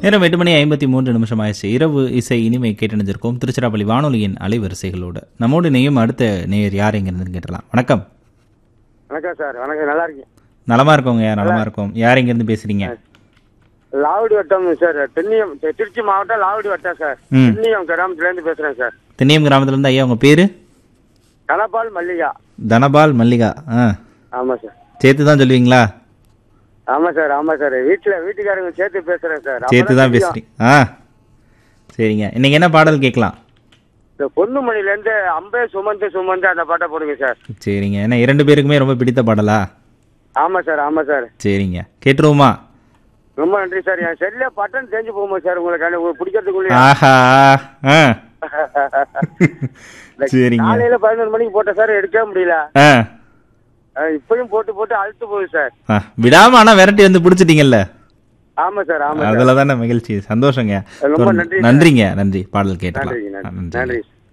நேரம் எட்டு மணி ஐம்பத்தி மூன்று நிமிஷம் ஆயிடுச்சு இரவு இசை இனிமை கேட்டணிஞ்சிருக்கோம் திருச்சிராப்பள்ளி வானொலியின் அலைவரிசைகளோடு நம்மோடு நெய்யும் அடுத்த நேயர் யார் எங்கிருந்து கேட்டலாம் வணக்கம் வணக்கம் சார் வணக்கம் நல்லா இருக்கீங்க நலமா இருக்கோங்க நலமா இருக்கோம் யார் எங்கிருந்து பேசுறீங்க லாவடி வட்டம் சார் தென்னியம் தி- திருச்சி மாவட்டம் லாவடி வட்டம் சார் ம். தென்னியம் கிராமத்துல இருந்து பேசுறேன் சார் தென்னியம் கிராமத்துல இருந்து ஐயா உங்க பேரு கனபால் மல்லிகா தனபால் மல்லிகா ஆ ஆமா சார் சேர்த்து தான் சொல்லுவீங்களா ஆமா சார் ஆமா சார் வீட்டுல வீட்டுக்காரங்க சேர்த்து பேசுறேன் சார் சேர்த்து அப்பதான் தான் தெரியும். பேசுறீங்க ஆ சரிங்க இன்னைக்கு என்ன பாடல் கேட்கலாம் இந்த பொண்ணுமணில இருந்து அம்பே சுமந்து சுமந்து அந்த பாட்டை போடுங்க சார் சரிங்க ஏன்னா இரண்டு பேருக்குமே ரொம்ப பிடித்த பாடலா ஆமா சார் ஆமா சார் சரிங்க கேட்டுருவோமா ரொம்ப நன்றி சார் என் செல்ல பட்டன் தெரிஞ்சு போகுமா சார் உங்களுக்கு உங்களுக்கு பிடிக்கிறதுக்குள்ளே ஆஹா ஆ சரிங்க காலையில பதினொரு மணிக்கு போட்டேன் சார் எடுக்கவே முடியல ஆ அஹ் இப்பயும் போட்டு போட்டு அழுத்து போகுது சார் ஆ, விடாம ஆனா விரட்டி வந்து பிடிச்சிட்டீங்கல்ல ஆமா சார் ஆமா சார் அதுல தானே மகிழ்ச்சி சந்தோஷங்க ரொம்ப தொடர்ந்து- நன்றி சார். நன்றிங்க நன்றி பாடல் கேட்டலாம் நன்றிங்க ஆ, நன்றி நன்றி